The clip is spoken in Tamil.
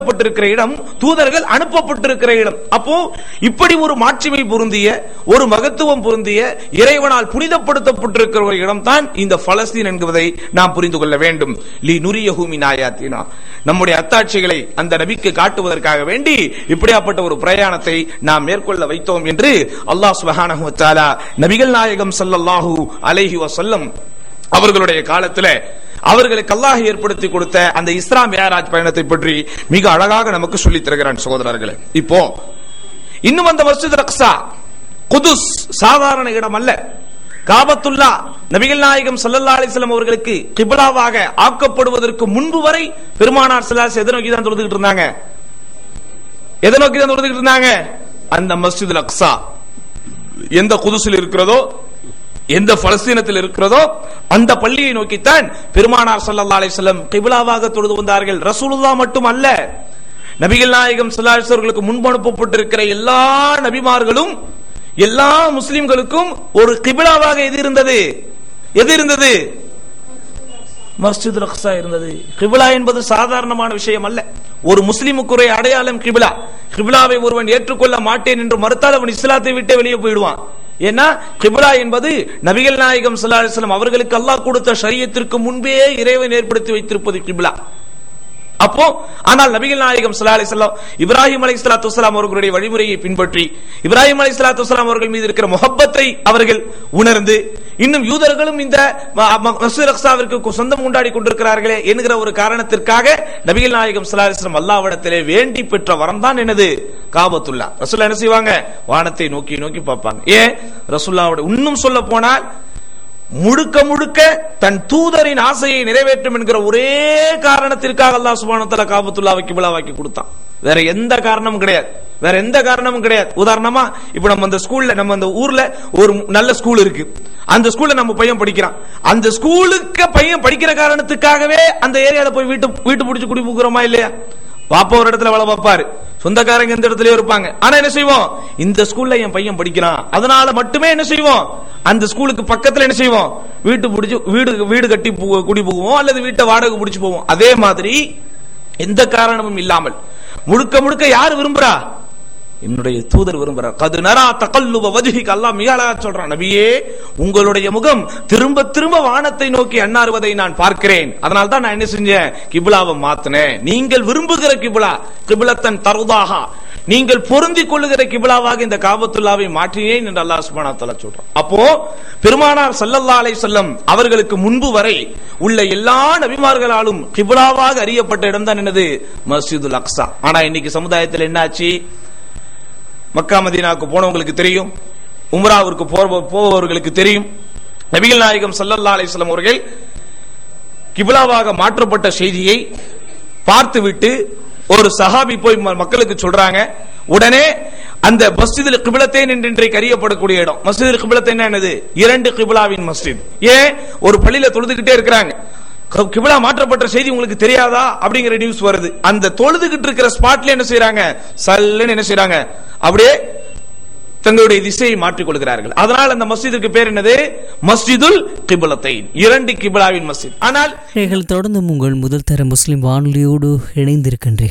புனிதப்பட்டிருக்கிற இடம் தூதர்கள் அனுப்பப்பட்டிருக்கிற இடம் அப்போ இப்படி ஒரு மாட்சிமை பொருந்திய ஒரு மகத்துவம் பொருந்திய இறைவனால் புனிதப்படுத்தப்பட்டிருக்கிற ஒரு இடம் தான் இந்த பலஸ்தீன் என்பதை நாம் புரிந்து கொள்ள வேண்டும் லி நுரியஹூமி நாயாத்தினா நம்முடைய அத்தாட்சிகளை அந்த நபிக்கு காட்டுவதற்காக வேண்டி இப்படியாப்பட்ட ஒரு பிரயாணத்தை நாம் மேற்கொள்ள வைத்தோம் என்று அல்லாஹ் சுபஹானஹு வ தஆலா நபிகள் நாயகம் ஸல்லல்லாஹு அலைஹி வஸல்லம் அவர்களுடைய காலத்துல அவர்களுக்கு அல்லாஹ் ஏற்படுத்தி கொடுத்த அந்த இஸ்ரா மியாராஜ் பயணத்தை பற்றி மிக அழகாக நமக்கு சொல்லித் தருகிறான் சகோதரர்களே இப்போ இன்னும் அந்த மஸ்ஜித் ரக்ஸா குதுஸ் சாதாரண இடம் அல்ல காபத்துல்லா நபிகள் நாயகம் ஸல்லல்லாஹு அலைஹி வஸல்லம் அவர்களுக்கு கிப்லாவாக ஆக்கப்படுவதற்கு முன்பு வரை பெருமானார் ஸல்லல்லாஹு எதை நோக்கி தான் தொழுதுகிட்டு இருந்தாங்க எதை நோக்கி தான் தொழுதுகிட்டு இருந்தாங்க அந்த மஸ்ஜித் அக்ஸா எந்த குதுசில் இருக்கிறதோ எந்த பலஸ்தீனத்தில் இருக்கிறதோ அந்த பள்ளியை நோக்கித்தான் பெருமானார் ஸல்லல்லாஹு அலைஹி வஸல்லம் கிப்லாவாக தொழுது வந்தார்கள் ரசூலுல்லாஹ் மட்டும் அல்ல நபிகள் நாயகம் ஸல்லல்லாஹு அலைஹி வஸல்லம் முன்பு அனுப்பப்பட்டிருக்கிற எல்லா நபிமார்களும் எல்லா முஸ்லிம்களுக்கும் ஒரு கிபிலாவாக எது இருந்தது எது இருந்தது மஸ்ஜித் அக்ஸா இருந்தது கிபிலா என்பது சாதாரணமான விஷயம் அல்ல ஒரு முஸ்லிமுக்குரிய அடையாளம் கிபிலா கிபிலாவை ஒருவன் ஏற்றுக்கொள்ள மாட்டேன் என்று மறுத்தால் அவன் இஸ்லாத்தை விட்டு வெளியே போயிடுவான் ஏன்னா கிபிலா என்பது நபிகள் நாயகம் ஸல்லல்லாஹு அலைஹி வஸல்லம் அவர்களுக்கு அல்லாஹ் கொடுத்த ஷரியத்திற்கு முன்பே இறைவன் ஏற்படுத்தி வைத்திருப்பது கிபிலா அப்போ ஆனால் நபிகள் நாயகம் ஸல்லல்லாஹு அலைஹி வஸல்லம் இப்ராஹிம் அலைஹிஸ்ஸலாத்து வஸலாம் அவர்களுடைய வழிமுறையை பின்பற்றி இப்ராஹிம் அலைஹிஸ்ஸலாத்து வஸலாம் அவர்கள் மீது இருக்கிற முஹப்பத்தை அவர்கள் உணர்ந்து இன்னும் யூதர்களும் இந்த ம- ம- மஸ்ஜித் அக்ஸாவிற்கு சொந்தம் கொண்டாடி கொண்டிருக்கிறார்களே என்கிற ஒரு காரணத்திற்காக நபிகள் நாயகம் ஸல்லல்லாஹு அலைஹி வஸல்லம் அல்லாஹ்விடத்திலே வேண்டி பெற்ற வரம் தான் என்னது காபத்துல்லா ரசூல்லா என்ன செய்வாங்க வானத்தை நோக்கி நோக்கி பார்ப்பாங்க ஏன் ரசூல்லாவோட இன்னும் சொல்ல போனால் முழுக்க முழுக்க தன் தூதரின் ஆசையை நிறைவேற்றும் என்கிற ஒரே காரணத்திற்காக அல்லாஹ் சுப்ஹானஹு வ தஆலா காபத்துல்லாவை கிபிலாவாக்கி கொடுத்தான் வேற எந்த காரணமும் கிடையாது வேற எந்த காரணமும் கிடையாது உதாரணமா இப்ப நம்ம அந்த ஸ்கூல்ல நம்ம அந்த ஊர்ல ஒரு நல்ல ஸ்கூல் இருக்கு அந்த ஸ்கூல்ல நம்ம பையன் படிக்கிறான் அந்த ஸ்கூலுக்கு பையன் படிக்கிற காரணத்துக்காகவே அந்த ஏரியால போய் வீட்டு வீட்டு பிடிச்சு குடி போகிறோமா இல்லையா பாப்பா ஒரு இடத்துல வேலை பார்ப்பாரு சொந்தக்காரங்க எந்த இடத்துலயும் இருப்பாங்க ஆனா என்ன செய்வோம் இந்த ஸ்கூல்ல என் பையன் படிக்கிறான் அதனால மட்டுமே என்ன செய்வோம் அந்த ஸ்கூலுக்கு பக்கத்துல என்ன செய்வோம் வீட்டு பிடிச்சு வீடு வீடு கட்டி பு- குடி போவோம் அல்லது வீட்டை வாடகை பிடிச்சு போவோம் அதே மாதிரி எந்த காரணமும் இல்லாமல் முழுக்க முழுக்க யார் விரும்புறா என்னுடைய தூதர் விரும்புறார் கது நரா தகல்லுப வஜ்ஹிக அல்லாஹ் மிக அழகா சொல்றான் நபியே உங்களுடைய முகம் திரும்ப திரும்ப வானத்தை நோக்கி அண்ணாறுவதை நான் பார்க்கிறேன் அதனால தான் நான் என்ன செஞ்சேன் கிபிலாவை மாத்தினேன் நீங்கள் விரும்புகிற கிபிலா கிபிலத்தன் தருதாக நீங்கள் பொருந்திக் கொள்ளுகிற கிபிலாவாக இந்த காபத்துல்லாவை மாற்றினேன் என்று அல்லாஹ் சுப்ஹானஹு வ தஆலா சொல்றான் அப்போ பெருமானார் ஸல்லல்லாஹு அலைஹி வஸல்லம் அவர்களுக்கு முன்பு வரை உள்ள எல்லா நபிமார்களாலும் கிபிலாவாக அறியப்பட்ட இடம் தான் என்னது மஸ்ஜிதுல் அக்ஸா ஆனா இன்னைக்கு சமுதாயத்தில் என்னாச்சு மக்கா மதீனாவுக்கு போனவங்களுக்கு தெரியும் உம்ராவிற்கு போற- போபவர்களுக்கு தெரியும் நபிகள் நாயகம் ஸல்லல்லாஹு அலைஹி வஸல்லம் அவர்கள் கிபிலாவாக மாற்றப்பட்ட செய்தியை பார்த்துவிட்டு ஒரு சஹாபி போய் ம- மக்களுக்கு சொல்றாங்க உடனே அந்த மஸ்ஜிதில் கிபிலத்தேன் என்று இன்றைக்கு அறியப்படக்கூடிய இடம் மஸ்ஜிதில் கிபிலத்தேன் என்னது இரண்டு கிபிலாவின் மஸ்ஜித் ஏன் ஒரு பள்ளியில தொழுதுகிட்டே இருக்கிறாங்க க- கிபிலா மாற்றப்பட்ட செய்தி உங்களுக்கு தெரியாதா அப்படிங்கிற நியூஸ் வருது அந்த தொழுதுகிட்டு இருக்கிற ஸ்பாட்ல என்ன செய்றாங்க சல்லுன்னு என்ன செய்றாங்க அப்படியே தங்களுடைய திசையை மாற்றிக் கொள்கிறார்கள் அதனால் அந்த மஸ்ஜிதுக்கு பேர் என்னது மஸ்ஜிதுல் கிபிலத்தைன் இரண்டு கிபிலாவின் மஸ்ஜித் ஆனால் நீங்கள் தொடர்ந்து உங்கள் முதல் தர முஸ்லிம் வானொலியோடு இணைந்திருக்கின்றீர்கள்